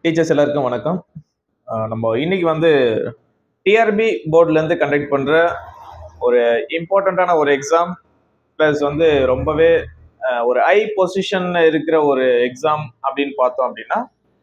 teachers எல்லாருக்கும் வணக்கம் அஹ் நம்ம இன்னைக்கு வந்து டிஆர்பி போர்ட்லேருந்து கண்டக்ட் பண்ணுற ஒரு இம்பார்ட்டண்ட்டான ஒரு எக்ஸாம் ப்ளஸ் வந்து ரொம்பவே அஹ், ஒரு ஹை பொசிஷன் இருக்கிற ஒரு எக்ஸாம் அப்படின்னு பார்த்தோம் அப்படின்னா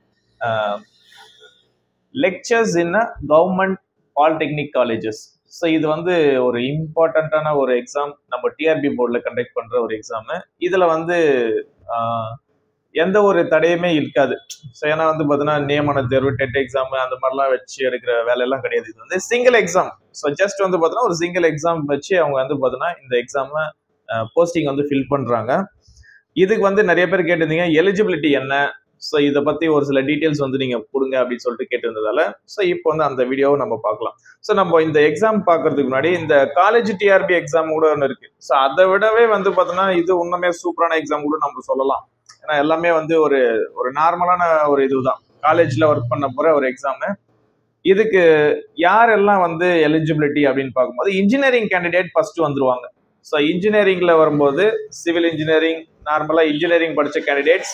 lecturers in government polytechnic colleges so இது வந்து ஒரு இம்பார்ட்டண்ட்டான ஒரு எக்ஸாம் நம்ம டிஆர்பி போர்டில் கண்டக்ட் பண்ணுற ஒரு எக்ஸாமு இதில் வந்து அஹ், எந்த ஒரு தடையுமே இருக்காது ஸோ ஏன்னா வந்து பார்த்தீங்கன்னா நியமன தேர்வு டெட் எக்ஸாம் அந்த மாதிரிலாம் வச்சு எடுக்கிற வேலையெல்லாம் கிடையாது இது வந்து சிங்கிள் எக்ஸாம் ஸோ ஜஸ்ட் வந்து பார்த்தீங்கன்னா ஒரு சிங்கிள் எக்ஸாம் வச்சு அவங்க வந்து பார்த்தீங்கன்னா இந்த எக்ஸாமை போஸ்டிங் வந்து ஃபில் பண்ணுறாங்க இதுக்கு வந்து நிறைய பேர் கேட்டிருந்தீங்க எலிஜிபிலிட்டி என்ன ஸோ இதை பற்றி ஒரு சில டீட்டெயில்ஸ் வந்து நீங்கள் கொடுங்க அப்படின்னு சொல்லிட்டு கேட்டிருந்ததால ஸோ இப்போ வந்து அந்த வீடியோவை நம்ம பார்க்கலாம் ஸோ நம்ம இந்த எக்ஸாம் பார்க்கறதுக்கு முன்னாடி இந்த காலேஜ் டிஆர்பி எக்ஸாம் கூட ஒன்று இருக்கு ஸோ அதை விடவே வந்து பார்த்தோன்னா இது இன்னுமே சூப்பரான எக்ஸாம் கூட நம்ம சொல்லலாம் ஏன்னா எல்லாமே வந்து ஒரு ஒரு நார்மலான ஒரு இதுதான் காலேஜ்ல ஒர்க் பண்ண போற ஒரு எக்ஸாமு இதுக்கு யாரெல்லாம் வந்து எலிஜிபிலிட்டி அப்படின்னு பார்க்கும்போது இன்ஜினியரிங் கேண்டிடேட் ஃபர்ஸ்ட் வந்துருவாங்க ஸோ இன்ஜினியரிங்ல வரும்போது சிவில் இன்ஜினியரிங் நார்மலா இன்ஜினியரிங் படிச்ச கேண்டிடேட்ஸ்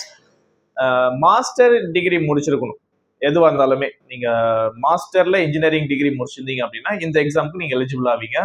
மாஸ்டர் டிகிரி முடிச்சிருக்கணும் எதுவாக இருந்தாலுமே நீங்க மாஸ்டர்ல இன்ஜினியரிங் டிகிரி முடிச்சிருந்தீங்க அப்படின்னா இந்த எக்ஸாமுக்கு நீங்க எலிஜிபிள் ஆவீங்க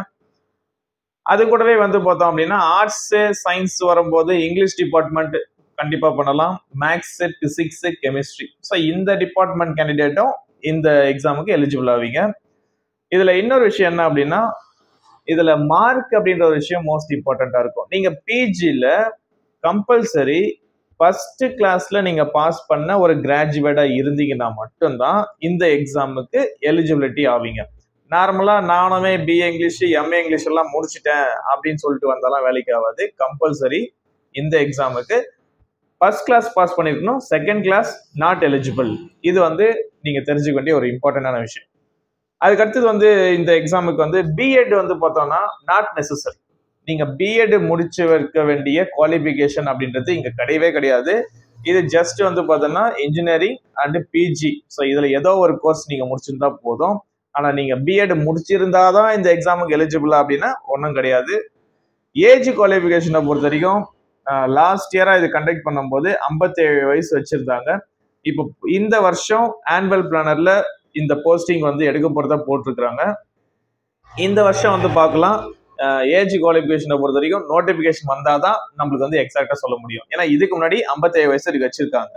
அது கூடவே வந்து பார்த்தோம் அப்படின்னா ஆர்ட்ஸ் சயின்ஸ் வரும்போது இங்கிலீஷ் டிபார்ட்மெண்ட் கண்டிப்பா பண்ணலாம் மேக்ஸ் பிசிக்ஸ் கெமிஸ்ட்ரி ஸோ இந்த டிபார்ட்மெண்ட் கேண்டிடேட்டும் இந்த எக்ஸாமுக்கு எலிஜிபிள் ஆவீங்க இதுல இன்னொரு விஷயம் என்ன அப்படின்னா இதுல மார்க் அப்படின்ற ஒரு விஷயம் மோஸ்ட் இம்பார்ட்டண்டா இருக்கும் நீங்க பிஜில கம்பல்சரி ஃபர்ஸ்ட் கிளாஸ்ல நீங்க பாஸ் பண்ண ஒரு கிராஜுவேட்டா இருந்தீங்கன்னா மட்டும்தான் இந்த எக்ஸாமுக்கு எலிஜிபிலிட்டி ஆவீங்க நார்மலா நானுமே பிஏ இங்கிலீஷ் எம்ஏ இங்கிலீஷ் எல்லாம் முடிச்சிட்டேன் அப்படின்னு சொல்லிட்டு வந்தாலும் வேலைக்கு ஆகாது கம்பல்சரி இந்த எக்ஸாமுக்கு ஃபர்ஸ்ட் கிளாஸ் பாஸ் பண்ணிருக்கணும் செகண்ட் கிளாஸ் நாட் எலிஜிபிள் இது வந்து நீங்க தெரிஞ்சுக்க வேண்டிய ஒரு இம்பார்ட்டண்டான விஷயம் அதுக்கு அடுத்தது வந்து இந்த எக்ஸாமுக்கு வந்து பிஎட் வந்து பார்த்தோம்னா நாட் நெசசரி நீங்க பிஎட் முடிச்சு வைக்க வேண்டிய குவாலிஃபிகேஷன் அப்படின்றது இங்க கிடையவே கிடையாது இது ஜஸ்ட் வந்து பார்த்தோம்னா இன்ஜினியரிங் அண்ட் பிஜி ஸோ இதுல ஏதோ ஒரு கோர்ஸ் நீங்க முடிச்சிருந்தா போதும் ஆனா நீங்க பிஎட் முடிச்சிருந்தாதான் இந்த எக்ஸாமுக்கு எலிஜிபிளா அப்படின்னா ஒன்றும் கிடையாது ஏஜ் குவாலிஃபிகேஷனை பொறுத்த வரைக்கும் லாஸ்ட் இயரா இது கண்டக்ட் பண்ணும்போது 57 வயசு வச்சிருந்தாங்க இப்போ இந்த வருஷம் ஆனுவல் பிளானர்ல இந்த போஸ்டிங் வந்து எடுக்க போறதா போட்டிருக்கிறாங்க இந்த வருஷம் வந்து பார்க்கலாம் ஏஜ் குவாலிஃபிகேஷனை பொறுத்த வரைக்கும் நோட்டிபிகேஷன் வந்தாதான் நம்மளுக்கு வந்து எக்ஸாக்டா சொல்ல முடியும் ஏன்னா இதுக்கு முன்னாடி 57 வயசு இதுக்கு வச்சிருக்காங்க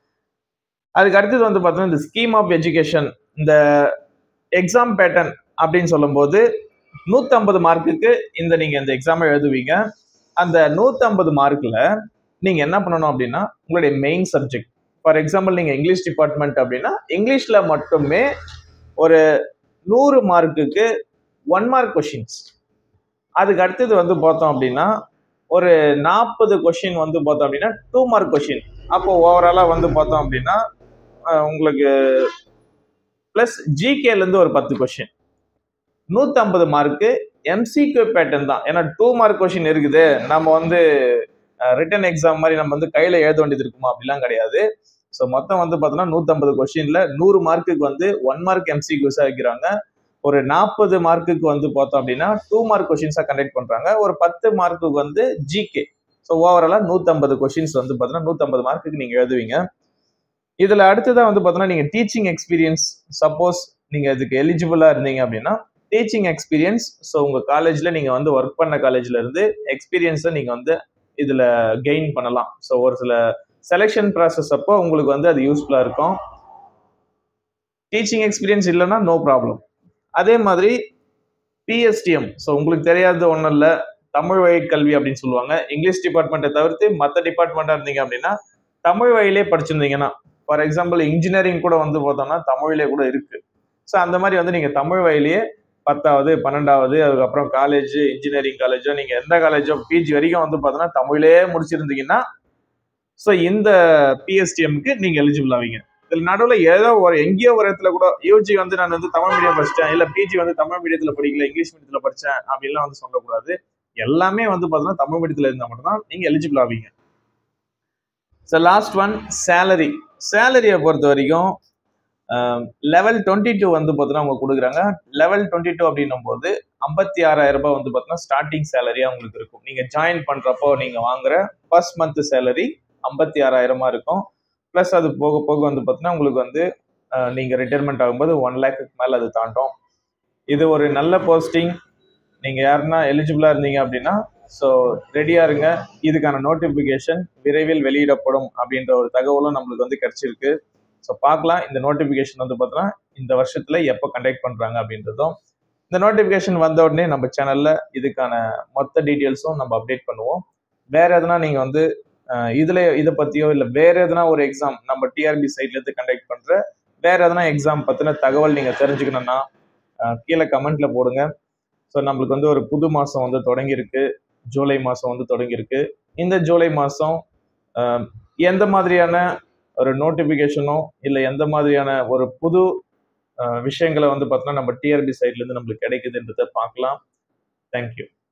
அதுக்கு அடுத்தது வந்து பார்த்தோம்னா இந்த ஸ்கீம் ஆஃப் எஜுகேஷன் இந்த எக்ஸாம் பேட்டர்ன் அப்படின்னு சொல்லும்போது 150 மார்க்குக்கு இந்த நீங்க இந்த எக்ஸாமை எழுதுவீங்க அந்த 150 மார்க்ல நீங்க என்ன பண்ணணும் அப்படின்னா உங்களுடைய மெயின் சப்ஜெக்ட் ஃபார் எக்ஸாம்பிள் நீங்க இங்கிலீஷ் டிபார்ட்மெண்ட் அப்படின்னா இங்கிலீஷ்ல மட்டுமே ஒரு நூறு மார்க்குக்கு ஒன் மார்க் கொஷின்ஸ் அதுக்கு அடுத்தது வந்து பார்த்தோம் அப்படின்னா ஒரு நாற்பது கொஷின் வந்து பார்த்தோம் அப்படின்னா டூ மார்க் கொஷின் அப்போ ஓவராலாக வந்து பார்த்தோம் அப்படின்னா அஹ், உங்களுக்கு ப்ளஸ் ஜிகேலேருந்து ஒரு பத்து கொஷின் நூற்றம்பது மார்க்கு எம்சிக்யூ பேட்டர்ன் தான் ஏன்னா டூ மார்க் கொஷின் இருக்குது நம்ம வந்து ரிட்டன் எக்ஸாம் மாதிரி நம்ம வந்து கையில் எழுத வேண்டியது இருக்குமா அப்படிலாம் கிடையாது ஸோ மொத்தம் வந்து பார்த்தோன்னா நூற்றம்பது கொஷினில் நூறு மார்க்குக்கு வந்து ஒன் மார்க் எம்சிக்யூஸாக வைக்கிறாங்க ஒரு நாற்பது மார்க்குக்கு வந்து பார்த்தோம் அப்படின்னா டூ மார்க் கொஷின்ஸாக கண்டக்ட் பண்ணுறாங்க ஒரு பத்து மார்க்குக்கு வந்து ஜிகே ஸோ ஓவராலாக நூற்றம்பது கொஷின்ஸ் வந்து பார்த்தீங்கன்னா நூற்றம்பது மார்க்குக்கு நீங்கள் எழுதுவீங்க இதில் அடுத்ததாக வந்து பார்த்தோன்னா நீங்கள் டீச்சிங் எக்ஸ்பீரியன்ஸ் சப்போஸ் நீங்கள் இதுக்கு எலிஜிபிளாக இருந்தீங்க அப்படின்னா டீச்சிங் எக்ஸ்பீரியன்ஸ் ஸோ உங்கள் காலேஜில் நீங்கள் வந்து ஒர்க் பண்ண காலேஜில் இருந்து எக்ஸ்பீரியன்ஸை நீங்கள் வந்து இதில் கெயின் பண்ணலாம் ஸோ ஒரு சில செலெக்ஷன் ப்ராசஸ் அப்போ உங்களுக்கு வந்து அது யூஸ்ஃபுல்லாக இருக்கும் டீச்சிங் எக்ஸ்பீரியன்ஸ் இல்லைன்னா நோ ப்ராப்ளம் அதே மாதிரி பிஎஸ்டிஎம் ஸோ உங்களுக்கு தெரியாத ஒன்றும் இல்லை தமிழ் வழி கல்வி அப்படின்னு சொல்லுவாங்க இங்கிலீஷ் டிபார்ட்மெண்ட்டை தவிர்த்து மற்ற டிபார்ட்மெண்ட்டாக இருந்தீங்க அப்படின்னா தமிழ் வழியிலே படிச்சிருந்தீங்கன்னா ஃபார் எக்ஸாம்பிள் இன்ஜினியரிங் கூட வந்து பார்த்தோம்னா தமிழ்லேயே கூட இருக்கு ஸோ அந்த மாதிரி வந்து நீங்கள் தமிழ் வழியிலேயே பத்தாவது பன்னெண்டாவது அதுக்கப்புறம் காலேஜ் இன்ஜினியரிங் காலேஜோ நீங்கள் எந்த காலேஜோ பிஜி வரைக்கும் வந்து பார்த்தோன்னா தமிழே முடிச்சிருந்தீங்கன்னா ஸோ இந்த பிஎஸ்டிஎம்க்கு நீங்கள் எலிஜிபிள் ஆவீங்க இதில் நடுவில் ஏதோ ஒரு எங்கேயோ ஒரு இடத்துல கூட யூஜி வந்து நான் வந்து தமிழ் மீடியம் படிச்சிட்டேன் இல்லை பிஜி வந்து தமிழ் மீடியத்தில் படிக்கல இங்கிலீஷ் மீடியத்தில் படித்தேன் அப்படின்லாம் வந்து சொல்லக்கூடாது எல்லாமே வந்து பார்த்தோன்னா தமிழ் மீடியத்தில் இருந்தால் மட்டும்தான் நீங்கள் எலிஜிபிள் ஆவீங்க ஸோ லாஸ்ட் ஒன் சேலரி சேலரியை பொறுத்த வரைக்கும் லெவல் டுவெண்ட்டி டூ வந்து பார்த்தோன்னா அவங்க கொடுக்குறாங்க லெவல் டுவெண்ட்டி டூ அப்படின்னும் போது ஐம்பத்தி ஆறாயிரம் ரூபாய் வந்து பார்த்தோன்னா ஸ்டார்டிங் சேலரியாக உங்களுக்கு இருக்கும் நீங்கள் ஜாயின் பண்ணுறப்போ நீங்கள் வாங்குற ஃபர்ஸ்ட் மந்த் சேலரி ஐம்பத்தி ஆறாயிரமா இருக்கும் ப்ளஸ் அது போக போக வந்து பார்த்தீங்கன்னா உங்களுக்கு வந்து அஹ், நீங்க ரிட்டையர்மெண்ட் ஆகும்போது ஒன் லேக்கு மேல அது தாண்டும் இது ஒரு நல்ல போஸ்டிங் நீங்க யாருன்னா எலிஜிபிளா இருந்தீங்க அப்படின்னா ஸோ ரெடியா இருங்க இதுக்கான நோட்டிபிகேஷன் விரைவில் வெளியிடப்படும் அப்படின்ற ஒரு தகவலும் நம்மளுக்கு வந்து கிடைச்சிருக்கு ஸோ பார்க்கலாம் இந்த நோட்டிபிகேஷன் வந்து பார்த்தோன்னா இந்த வருஷத்துல எப்போ கண்டக்ட் பண்றாங்க அப்படின்றதும் இந்த நோட்டிபிகேஷன் வந்த உடனே நம்ம சேனல்ல இதுக்கான மொத்த டீட்டெயில்ஸும் நம்ம அப்டேட் பண்ணுவோம் வேற எதனா நீங்க வந்து அஹ், இதுல இதை பத்தியோ இல்லை வேற எதனா ஒரு எக்ஸாம் நம்ம டிஆர்பி சைட்ல இருந்து கண்டக்ட் பண்ற வேற எதனா எக்ஸாம் பத்தின தகவல் நீங்க தெரிஞ்சுக்கணும்னா அஹ், கீழே கமெண்ட்ல போடுங்க ஸோ நம்மளுக்கு வந்து ஒரு புது மாசம் வந்து தொடங்கியிருக்கு ஜூலை மாசம் வந்து தொடங்கியிருக்கு இந்த ஜூலை மாசம் அஹ், எந்த மாதிரியான ஒரு நோட்டிபிகேஷனோ இல்லை எந்த மாதிரியான ஒரு புது அஹ், விஷயங்களை வந்து பார்த்தோன்னா நம்ம டிஆர்பி சைட்ல இருந்து நம்மளுக்கு கிடைக்குதுன்றதை பார்க்கலாம் தேங்க்யூ